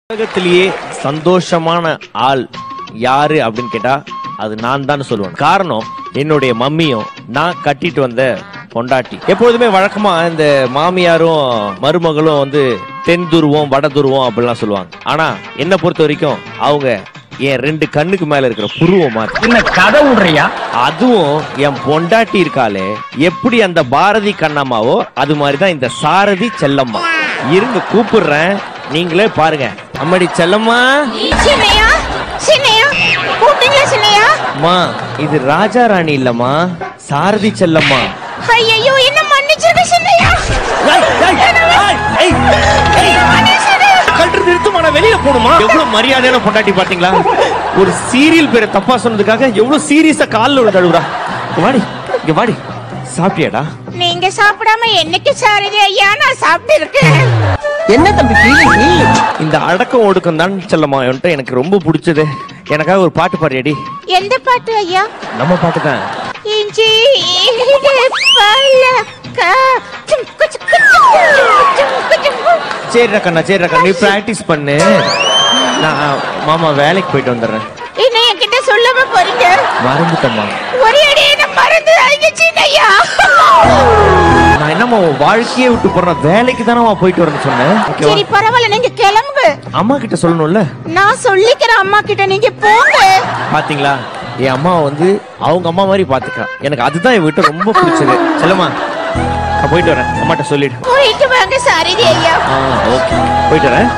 உலகத்திலேயே சந்தோஷமான ஆள் யாரு அப்படின்னு கேட்டா அது நான் தான் சொல்லுவேன் காரணம் என்னுடைய மம்மியும் நான் கட்டிட்டு வந்த பொண்டாட்டி எப்பொழுதுமே வழக்கமா இந்த மாமியாரும் மருமகளும் வந்து தென் துருவம் வட துருவம் அப்படிலாம் சொல்லுவாங்க ஆனா என்ன பொறுத்த வரைக்கும் அவங்க என் ரெண்டு கண்ணுக்கு மேல இருக்கிற புருவம் மாதிரி என்ன கதை விடுறியா அதுவும் என் பொண்டாட்டி இருக்காளே எப்படி அந்த பாரதி கண்ணம்மாவோ அது மாதிரி தான் இந்த சாரதி செல்லம்மா இருங்க கூப்பிடுறேன் நீங்களே பாருங்க அம்மாடி செல்லம்மா சின்னையா சின்னையா கூப்பிட்டீங்களா சின்னையா அம்மா இது ராஜா ராணி இல்லம்மா சாரதி செல்லம்மா ஐயோ என்ன மன்னிச்சிருக்க சின்னையா கன்று நிறுத்துமா நான் வெளியில போகணுமா எவ்வளவு மரியாதையான பொண்டாட்டி பாத்தீங்களா ஒரு சீரியல் பேரை தப்பா சொன்னதுக்காக எவ்வளவு சீரியஸா கால்ல விழுந்து அழுகுறா இங்க வாடி இங்க வாடி சாப்பிட்டியாடா நீங்க சாப்பிடாம என்னைக்கு சாரதி ஐயா நான் சாப்பிட்டு இருக்கேன் என்ன தம்பி ஃபீலிங் இந்த அடக்கம் ஒடுக்கம் தான் செல்லம்மா என்கிட்ட எனக்கு ரொம்ப பிடிச்சது எனக்காக ஒரு பாட்டு பாடியடி எந்த பாட்டு ஐயா நம்ம பாட்டு தான் இஞ்சி பழக்கா சும்கு சுக்கு சுக்கு சும்கு சும்கு. சரிடா கண்ணா சரிடா கண்ணா நீ பிராக்டிஸ் பண்ணு நான் மாமா வேலைக்கு போயிட்டு வந்துடுறேன் என்ன என்கிட்ட சொல்லாம போறீங்க மறந்துட்டம்மா ஒரே அடியே என்ன மறந்து அழிங்க சின்னையா நான் என்னம்மா உன் வாழ்க்கையே விட்டு போறேன் வேலைக்கு தானே போயிட்டு வரேன்னு சொன்னேன் ஓகேவா சரி பரவாயில்ல நீங்க கிளம்புங்க அம்மா கிட்ட சொல்லணும்ல நான் சொல்லிக்கிறேன் அம்மா கிட்ட நீங்க போங்க பாத்தீங்களா என் அம்மா வந்து அவங்க அம்மா மாதிரி பாத்துக்கா எனக்கு அதுதான் என் வீட்டை ரொம்ப பிடிச்சது செல்லம்மா நான் போயிட்டு வரேன் அம்மாட்ட சொல்லிடு போயிட்டு வாங்க சாரதி ஐயா ஆ ஓகே போயிட்டு வரேன்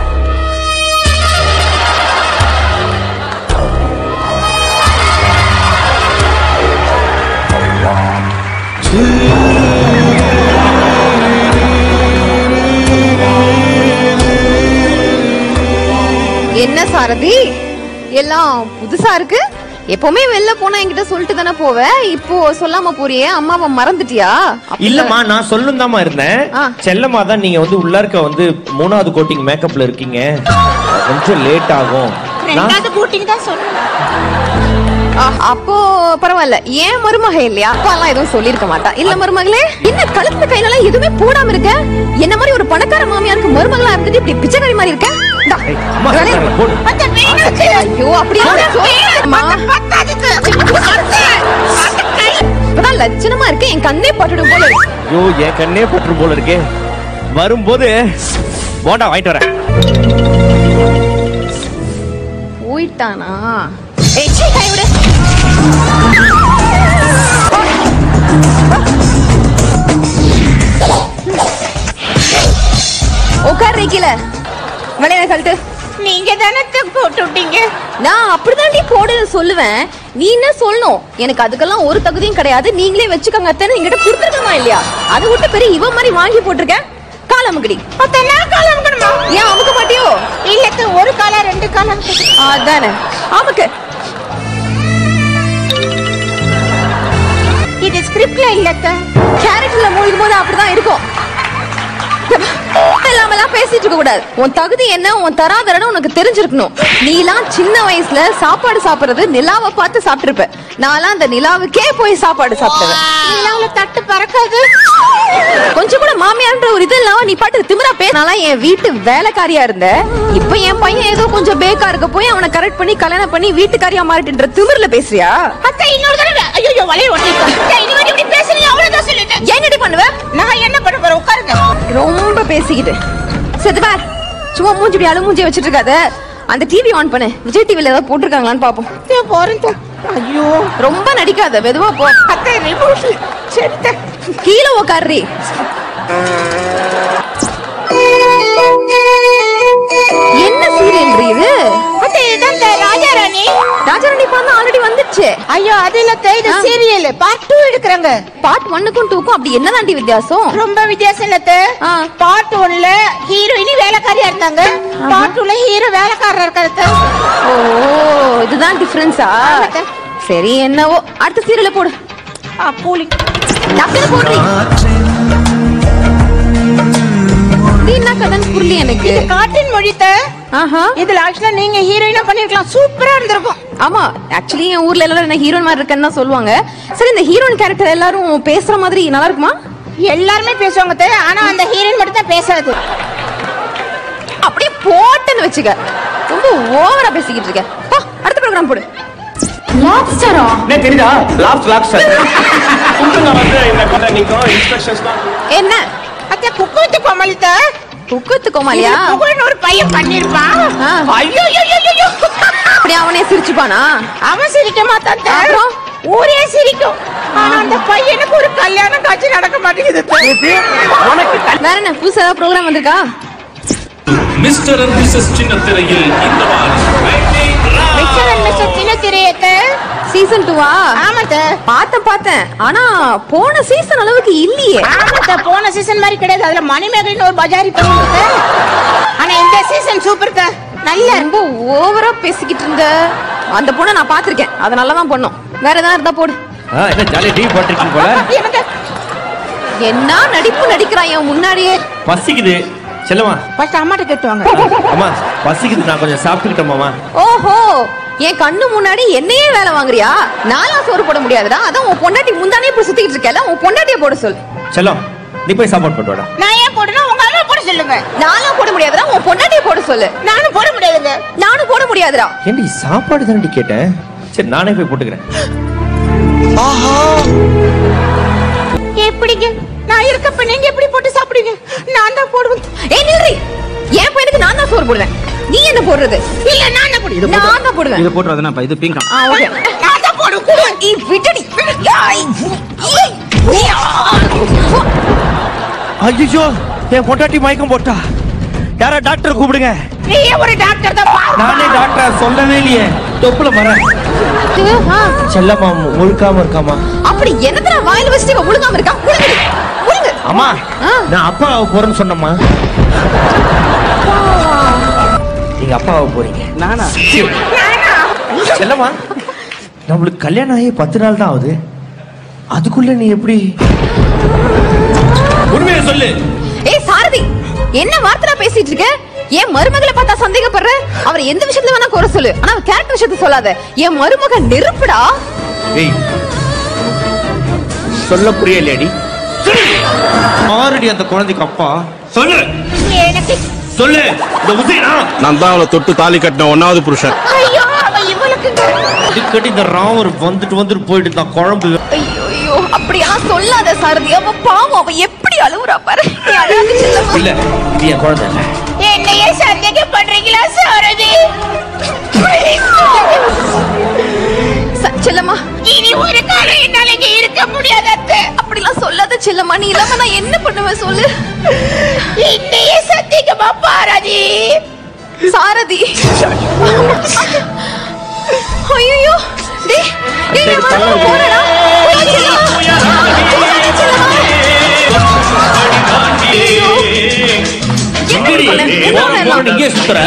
என்ன சாரதி எல்லாம் புதுசா இருக்கு எப்பவுமே வெளில போனா என்கிட்ட சொல்லிட்டு தானே போவ இப்போ சொல்லாம போறியே அம்மாவை மறந்துட்டியா அப்படி- இல்லம்மா நான் சொல்லும் தாமா இருந்தேன் ஆ. செல்லம்மா தான் நீங்க வந்து உள்ளார்க்க வந்து மூணாவது கோட்டிங் மேக்கப்ல இருக்கீங்க கொஞ்சம் லேட் ஆகும் நான் ரெண்டாவது கூட்டிங் தான் சொல்லணும் ஆ, அப்போ பரவாயில்ல ஏன் மருமக இல்லையா அப்பாலாம் எதுவும் சொல்லிருக்க மாட்டா இல்ல மருமகளே என்ன கழுத்து கையில எதுவுமே போடாம இருக்க என்ன மாதிரி ஒரு பணக்கார மாமியாருக்கு மருமகளா இருந்துட்டு இப்படி பிச்சைக்காரி மாதிரி இருக்க இந்தா, ஏய், அம்மா வேலையை சொல்றாங்க, போடு அந்த மீனுக்கு ஐயோ அப்படி சொல்லாதம்மா. பத்தாதுக்கு இப்பதான் லட்சணமா இருக்கு என் கண்ணே பட்டுடும் போல இருக்கு. ஐயோ என் கண்ணே பற்று போல இருக்கே வரும்போது போண்டா வாங்கிட்டு வரேன் போயிட்டானா ஏய், சீ, கை விடு. உட்கார் கீழே வளையல கழட்டு நீங்க தானே தூக்கு போட்டு விட்டீங்க நான் அப்படிதாண்டி போடுன்னு சொல்லுவேன் நீ என்ன சொல்லணும் எனக்கு அதுக்கெல்லாம் ஒரு தகுதியும் கிடையாது நீங்களே வச்சுக்கோங்க அத்தனை என்கிட்ட கொடுத்துருக்கணுமா இல்லையா அதை விட்டு பெரிய இவ மாதிரி வாங்கி போட்டிருக்கேன் காலமுகடி மொத்த நான் காலம் அமுக்கணுமா? ஏன் அமுக்க மாட்டியோ இல்ல அத்தை, ஒரு காலம் ரெண்டு காலம் அதானே அமுக்கு இது ஸ்கிரிப்ட்ல இல்லத்த கேரக்டர்ல மூழ்கும் போது அப்படிதான் இருக்கும் இல்லாமலாம் பேசிட்டு இருக்க கூடாது உன் தகுதி என்ன உன் தராதரன்னு உனக்கு தெரிஞ்சிருக்கணும் நீலாம் சின்ன வயசுல சாப்பாடு சாப்பிடுறது நிலாவை பார்த்து சாப்பிட்டிருப்ப நான்லாம் அந்த நிலாவுக்கே போய் சாப்பாடு சாப்பிடுவேன் நிலாவுல தட்டு பறக்காது கொஞ்சம் கூட மாமியார்ன்ற ஒரு இது இல்லாம நீ பாட்டு திமிரா பேசினாலாம் என் வீட்டு வேலைக்காரியா இருந்த இப்ப என் பையன் ஏதோ கொஞ்சம் பேக்கா இருக்க போய் அவனை கரெக்ட் பண்ணி கல்யாணம் பண்ணி வீட்டுக்காரியா மாறிட்டுன்ற திமிர்ல பேசுறியா அத்தை இன்னொரு தடவை ஐயோ வலைய ஒட்டிருக்கோம் இனிமேல் இப்படி பேசுறீங்க அவ்வளவுதான் சொல்லிட்டேன் என்னடி பண்ணுவ நான் என்ன பண்ண போறேன் உட்காருங்க ரொம்ப பேசிக்கிட்டு சரி பார் சும்மா மூஞ்சி இப்படி அழு மூஞ்சி வச்சிட்டு இருக்காத அந்த டிவி ஆன் பண்ணு விஜய் டிவில ஏதாவது போட்டிருக்காங்களான்னு பாப்போம் அத்தை, போறேன் அத்தை. ஐயோ ரொம்ப நடிக்காத மெதுவா போ அத்தை ரிமோட் சரி அத்தை. கீழே உக்காரி என்ன சீரியல் இது அத்தை இதுதான் இந்த ராஜா ராணி ராஜாராணி பாந்தா ஆல்ரெடி வந்துச்சு ஐயோ அது இல்ல அத்தை, இது ஆ. சீரியல் பார்ட் டூ எடுக்கிறாங்க பார்ட் ஒன்னுக்கும் டூக்கும் அப்படி என்னதாண்டி வித்தியாசம் ரொம்ப வித்தியாசம் இல்ல ஆ. பார்ட் ஒன்ல ஹீரோயினி வேலைக்காரியா இருந்தாங்க பார்ட் டூல ஹீரோ வேலைக்காரர் இருக்காரு ஓ இதுதான் டிஃபரன்ஸா ஆமாக்கா. சரி என்னவோ அடுத்த சீரியல போடு கூலி டக்குனு போடுறீ நீ என்ன கதைன்னு புரியல எனக்கு இது காற்றின் மொழித்த ஆஹா இதுல ஆக்சுவலா நீங்க ஹீரோயினா பண்ணிருக்கலாம் சூப்பரா இருந்திருக்கும் ஆமா ஆக்சுவலி என் ஊர்ல எல்லாரும் என்ன ஹீரோயின் மாதிரி இருக்கேன்னு தான் சொல்லுவாங்க சரி இந்த ஹீரோயின் கேரக்டர் எல்லாரும் பேசுற மாதிரி நல்லா இருக்குமா எல்லாருமே பேசுவாங்க அத்தை. ஆனா அந்த ஹீரோயின் மட்டும் தான் பேசாது அப்படியே போட்டேன்னு வச்சுக்க ரொம்ப ஓவரா பேசிக்கிட்டு இருக்க போ அடுத்த ப்ரோக்ராம் போடு லாப்ஸ்டரா என்ன தெரியுதா லாப்ஸ் லாப்ஸ் ஃபுட்டுங்க வந்து இந்த கடை நிற்கும் இன்ஸ்ட்ரக்ஷன்ஸ் தான் என்ன அத்த குக்குத்து கோமலித்த குக்கத்து கோமாலியா புகழ்னு ஒரு பையன் பண்ணிருப்பான் ஆ. ஐயோ ஐயோ, ஐயோ, ஐயோ. அப்படி அவனே சிரிச்சுப்பானா அவன் சிரிக்க மாட்டான் அத்தை. அப்புறம்? ஊரே சிரிக்கும் ஆனா அந்த பையனுக்கு ஒரு கல்யாண காட்சி நடக்க மாட்டேங்குது அத்தை. உனக்கு வேற என்ன புதுசா ஏதாவது ப்ரோக்ராம் வந்திருக்கா மிஸ்டர் அண்ட் மிஸ்ஸஸ் சின்ன திரையில் இந்த வாரம் மிஸ்டர் அண்ட் மிஸ்டர் சின்ன திரையத்த சீசன் டூவா ஆமாத்த பார்த்தேன் பார்த்தேன் ஆனா போன சீசன் அளவுக்கு இல்லையே ஆமாத்த போன சீசன் மாதிரி கிடையாது அதுல மணிமேகலின்னு ஒரு பஜாரி பையன் இருக்கு. ஆனா இந்த சீசன் சூப்பர் தான் நல்ல ரொம்ப ஓவரா பேசிக்கிட்டு இருந்த அந்த பொண்ணை நான் பாத்திருக்கேன் அதனால தான் பண்ணோம் வேற ஏதாவது இருந்தா போடு ஆ, என்ன ஜாலியா டிவி போட்டிருக்கீங்க போல எனக்கு என்ன நடிப்பு நடிக்கிறான் என் முன்னாடியே பசிக்குது செல்லமா ஃபர்ஸ்ட் அம்மாட்ட கேட்டுவாங்க அம்மா பசிக்குது நான் கொஞ்சம் சாப்பிட்டுக்கிட்டோமாமா ஓஹோ என் கண்ணு முன்னாடி என்னையே வேலை வாங்குறியா நாலா சோறு போட முடியாதுடா அதான் உன் பொண்டாட்டி முந்தானே இப்படி சுத்திக்கிட்டு இருக்கல உன் பொண்டாட்டிய போட சொல் செல்லம் நீ போய் சாப்பாடு போட்டு வாடா நான் ஏன் போடணும் உங்க அம்மா போட சொல்லுங்க நாலா போட முடியாதுடா உன் பொண்டாட்டிய போட சொல்லு நானும் போட முடியாதுங்க நானும் போட முடியாதுடா ஏண்டி சாப்பாடு தானடி கேட்டேன் சரி நானே போய் போட்டுக்கிறேன் எப்படிங்க நான் இருக்கப்ப நீங்க எப்படி போட்டு சாப்பிடுவீங்க நான் தான் போடுவேன் ஏய் நில்றி என் பையனுக்கு நான் தான் சோறு போடுவேன் நீ என்ன போடுறது இல்ல நான் தான் போடுவேன் நான் தான் போடுவேன் இதை போட்டு வரதுனா இது பிங்கா ஆ ஓகே நான் தான் போடுவேன் ஈ விட்டடி ஏய், ஏய், ஐயோ என் பொண்டாட்டி மயக்கம் போட்டா யாரா டாக்டர் கூப்பிடுங்க நீயே ஒரு டாக்டர் தான் பாரு நானே டாக்டர் சொல்லவே இல்லையே தொப்புல வரேன் ஆ, செல்லம்மா மு- முழுக்காம இருக்காமா அப்படி என்னத்தடா வாயில வச்சுட்டு இவ முழுங்காம இருக்கா முழுங்குடி முழுங்கு அம்மா ஆ. நான் அப்பா ஆக போறேன்னு சொன்னம்மா நீங்க அப்பா ஆக போறீங்க நானா செல்லம்மா நம்மளுக்கு கல்யாணம் ஆகி பத்து நாள் தான் ஆகுது அதுக்குள்ள நீ எப்படி உண்மையை சொல்லு ஏய் சாரதி என்ன வார்த்தை பேசிட்டு இருக்க என் மருமகளை பார்த்தா சந்தேகப்படுற அவர் எந்த விஷயத்துல வேணா குறை சொல்லு ஆனா கேரக்டர் விஷயத்த சொல்லாத என் மருமக நெருப்புடா ஏய் சொல்ல புரியலையடி ஆறடி அந்த குழந்தைக்கு அப்பா சொல்லு எனக்கு சொல்லு இந்த உசைனா நான் தான் அவளை தொட்டு தாலி கட்டின ஒன்னாவது புருஷன் ஐயோ அவ இவளுக்கு அடிக்கடி இந்த ராமர் வந்துட்டு வந்துட்டு போயிட்டு தான் குழம்பு ஐயோ ஐயோ அப்படியெல்லாம் சொல்லாத சாரதி அவ பாவம் அவ எப்படி அழுவுறா பாரு நீ அழாத செல்லம்மா. இல்ல இது என் குழந்தை இல்ல என்னையே சந்தேகப்படுறீங்களா சாரதி ச- செல்லம்மா இனி ஒரு காலம் என்னால இங்க இருக்க முடியாது அத்தை அப்படிலாம் சொல்லாத செல்லம்மா நீ இல்லாம நான் என்ன பண்ணுவேன் சொல்லு என்னையே சந்தேகமா பாராதி சாரதி ஐயோ டேய் டேய் என் மருமக போறடா போடா செல்லம்மா. போடா செல்லம்மா. ஐயோ. என்னடி பண்ண? என்ன பண்ணலாம்? இங்கே சுத்துற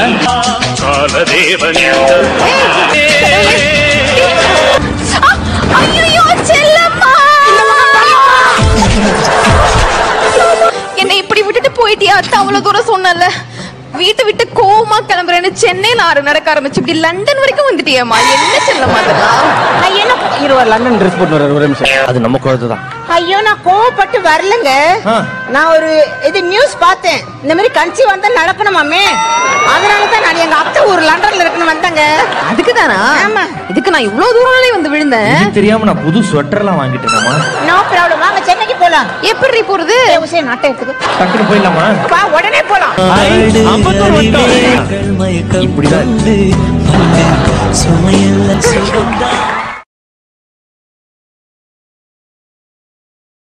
ஆ, ஐயையோ, செல்லம்மா. என்னை இப்படி விட்டுட்டு போயிட்டியா அத்தை அவ்வளவு தூரம் சொன்னல வீட்டை விட்டு கோவமா கிளம்புறேன்னு சென்னையில ஆறு நடக்க ஆரம்பிச்சு இப்படி லண்டன் வரைக்கும் வந்துட்டியேம்மா என்ன செல்லம்மா அதெல்லாம் நான் என்ன இருவர் லண்டன் ட்ரெஸ் போட்டு வர ஒரு நிமிஷம் அது நம்ம குழந்தை தான் ஐயோ நான் கோவப்பட்டு வரலங்க ஆ. நான் ஒரு இது நியூஸ் பார்த்தேன் இந்த மாதிரி கன்சீவ் வந்தா நடக்கணுமாமே அதனால தான் நான் எங்க அத்தை ஊர் லண்டன்ல இருக்கணும் வந்தேங்க அதுக்கு தானா ஆமா. இதுக்கு நான் இவ்வளவு தூரம் வந்து விழுந்தேன் இது தெரியாம நான் புது ஸ்வெட்டர் எல்லாம் வாங்கிட்டேனம்மா நோ ப்ராப்ளம் வாங்க சென்னைக்கு போலாம் எப்படி போறது ஏய், உசேன் நாட்டை எடுத்துக்க டக்குனு போயிடலாமா வா உடனே போலாம் ஐம்பத்தோரு வட்டம் இப்படிதான் சுமையல்ல சுகம்